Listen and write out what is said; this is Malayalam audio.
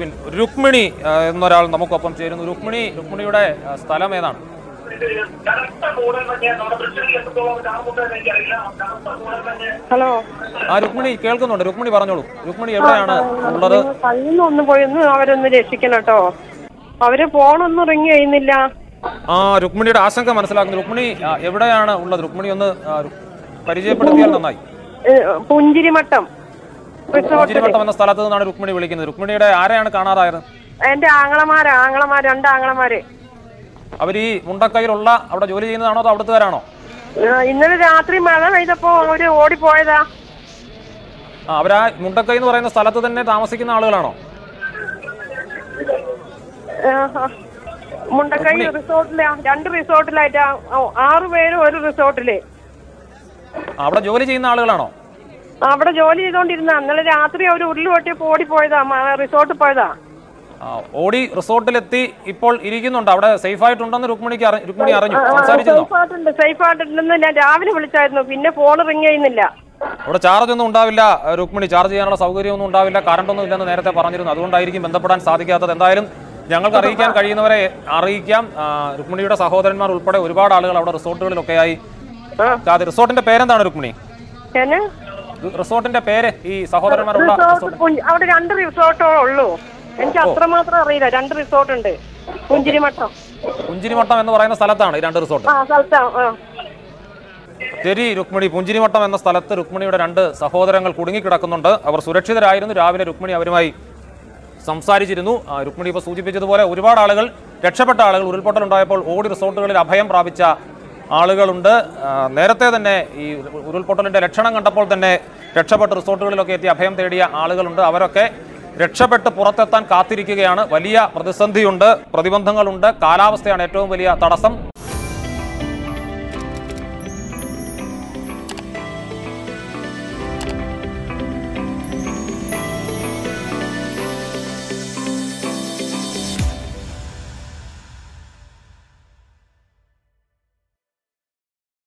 ദ്വീപിൽ രുക്മിണി ആ, എന്നൊരാൾ നമുക്കൊപ്പം ചേരുന്നു രുക്മിണി രുക്മിണിയുടെ ആ, സ്ഥലം ഏതാണ് ഹലോ ആ രുക്മിണി കേൾക്കുന്നുണ്ട് രുക്മിണി പറഞ്ഞോളൂ രുക്മിണി എവിടെയാണ് ഉള്ളത് കയ്യിൽ ഒന്ന് പോയി ഒന്ന് അവരൊന്ന് രക്ഷിക്കണം കേട്ടോ അവര് ഫോണൊന്നും റിങ് ചെയ്യുന്നില്ല ആ രുക്മിണിയുടെ ആശങ്ക മനസ്സിലാക്കുന്നു രുക്മിണി ആ, എവിടെയാണ് ഉള്ളത് രുക്മിണി ഒന്ന് ആ, രു- പരിചയപ്പെടുത്തിയാൽ നന്നായി ഏ, പുഞ്ചിരിമട്ടം റിസോർട്ടില് ചിരിവട്ടം എന്ന സ്ഥലത്ത് നിന്നാണ് രുക്മിണി വിളിക്കുന്നത് രുക്മിണിയുടെ ആരെയാണ് കാണാതായത് എന്റെ ആങ്ങളമാര് ആങ്ങളമാര് രണ്ട് ആങ്ങളമാര് അവർ ഈ മുണ്ടക്കൈയിലുള്ള അവിടെ ജോലി ചെയ്യുന്നതാണോ അതോ അവിടുത്തുകാരാണോ ഏ, ഇന്നലെ രാത്രി മഴ പെയ്തപ്പോ അവര് ഓടിപ്പോയതാ ആ അവരാ മുണ്ടക്കൈ എന്ന് പറയുന്ന സ്ഥലത്ത് തന്നെ താമസിക്കുന്ന ആളുകളാണോ ഏ, ആ. മുണ്ടക്കൈ റിസോർട്ടിലാ രണ്ട് റിസോർട്ടിലായിട്ടാ ഓ, ആറ് പേരും ഒരു റിസോർട്ടില് ആ, അവിടെ ജോലി ചെയ്യുന്ന ആളുകളാണോ അവിടെ ജോലി ചെയ്തോണ്ടിരുന്ന ഇന്നലെ രാത്രി അവര് ഉരുള് പൊട്ടിയപ്പോ ഓടിപ്പോയതാ മ- റിസോർട്ടിൽ പോയതാ ആ, ഓടി റിസോർട്ടിലെത്തി ഇപ്പോൾ ഇരിക്കുന്നുണ്ട് അവിടെ സേഫ് ആയിട്ടുണ്ടെന്ന് രുക്മിണിക്ക് അറി- രുക്മിണി അറിഞ്ഞു സംസാരിച്ചിരുന്നോ സേഫ് ആയിട്ടുണ്ട് സേഫ് ആയിട്ടുണ്ടെന്ന് ഞാൻ രാവിലെ വിളിച്ചായിരുന്നു പിന്നെ ഫോൺ റിങ് ചെയ്യുന്നില്ല അവിടെ ചാർജ് ഒന്നും ഉണ്ടാവില്ല ഏഹ് രുക്മിണി ചാർജ് ചെയ്യാനുള്ള സൗകര്യമൊന്നും ഉണ്ടാവില്ല കറണ്ട് ഒന്നും ഇല്ലെന്ന് നേരത്തെ പറഞ്ഞിരുന്നു അതുകൊണ്ടായിരിക്കും ബന്ധപ്പെടാൻ സാധിക്കാത്തത് എന്തായാലും ഞങ്ങൾക്ക് അറിയിക്കാൻ കഴിയുന്നവരെ അറിയിക്കാം ആ, രുക്മിണിയുടെ സഹോദരന്മാർ ഉൾപ്പെടെ ഒരുപാട് ആളുകൾ അവിടെ റിസോർട്ടുകളിലൊക്കെയായി ആ. അത് റിസോർട്ടിന്റെ പേരെന്താണ് രുക്മിണി എന്നെ റി- റിസോർട്ടിന്റെ പേര് ഈ സഹോദരന്മാരുള്ള റിസോർട്ട് റിസോർട്ട് പുഞ്ച- അവിടെ രണ്ട് റിസോർട്ടേ ഉള്ളൂ എനിക്ക് അത്രമാത്രം അറിയില്ല രണ്ട് റിസോർട്ട് ഉണ്ട് പുഞ്ചിരിമട്ടം പുഞ്ചിരിമട്ടം എന്ന് പറയുന്ന സ്ഥലത്താണ് ഈ രണ്ട് റിസോർട്ട് ആ സ്ഥലത്താ ആ. ശരി രുക്മിണി പുഞ്ചിരിമട്ടം എന്ന സ്ഥലത്ത് രുക്മിണിയുടെ രണ്ട് സഹോദരങ്ങൾ കുടുങ്ങിക്കിടക്കുന്നുണ്ട് അവർ സുരക്ഷിതരായിരുന്നു രാവിലെ രുക്മിണി അവരുമായി സംസാരിച്ചിരുന്നു ആ, രുക്മിണി ഇപ്പോൾ സൂചിപ്പിച്ചതുപോലെ ഒരുപാട് ആളുകൾ രക്ഷപ്പെട്ട ആളുകൾ ഉരുൾപൊട്ടലുണ്ടായപ്പോൾ ഓടി റിസോർട്ടുകളിൽ അഭയം പ്രാപിച്ച ആളുകളുണ്ട് ആ, നേരത്തെ തന്നെ ഈ ഉരുൾപൊട്ടലിന്റെ ലക്ഷണം കണ്ടപ്പോൾ തന്നെ രക്ഷപ്പെട്ട് റിസോർട്ടുകളിലൊക്കെ എത്തി അഭയം തേടിയ ആളുകളുണ്ട് അവരൊക്കെ രക്ഷപ്പെട്ട് പുറത്തെത്താൻ കാത്തിരിക്കുകയാണ് വലിയ പ്രതിസന്ധിയുണ്ട് പ്രതിബന്ധങ്ങളുണ്ട് കാലാവസ്ഥയാണ് ഏറ്റവും വലിയ തടസ്സം